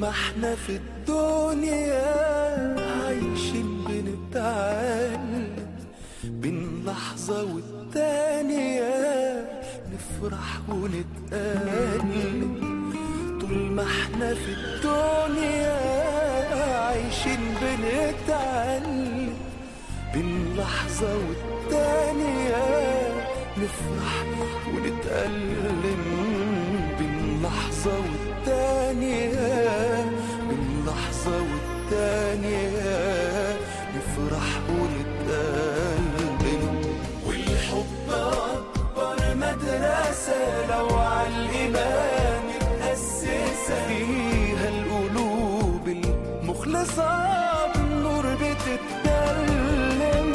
ما احنا في الدنيا عايشين بنتعلم بين لحظة والتانية نفرح ونتألم طول ما احنا في الدنيا عايشين بنتعلم بين لحظة والتانية نفرح ونتألم بين لحظة والتانية بين لحظة والتانية نفرح ونتألم والحب أكبر مدرسة لو عالإيمان متأسسة فيها القلوب المخلصة بالنور بتتكلم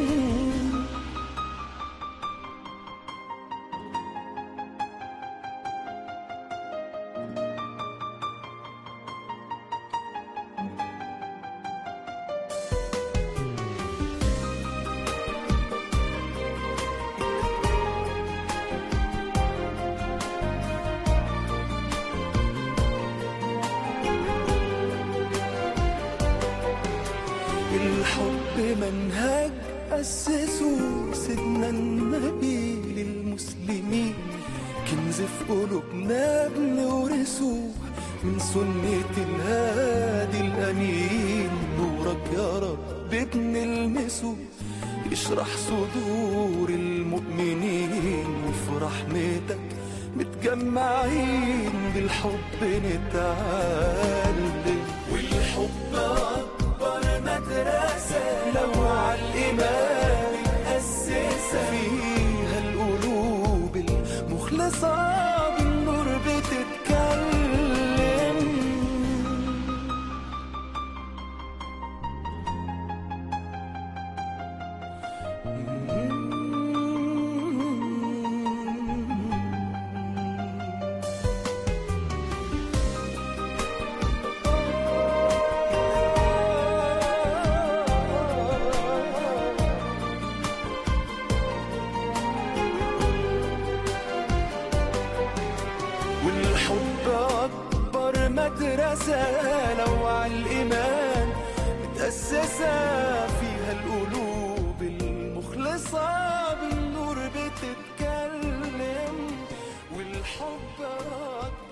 الحب منهج أسسه سيدنا النبي للمسلمين كنز في قلوبنا بنورثه من سنة الهادي الأمين نورك يا رب بنلمسه يشرح صدور المؤمنين وفي رحمتك متجمعين بالحب نتعلم والحب أكبر مدرسة لو عالإيمان متأسسة فيها القلوب المخلصة بالنور بتتكلم والحب أكبر مدرسة لو عالإيمان متأسسة فيها القلوب المخلصة بالنور بتتكلم والحب أكبر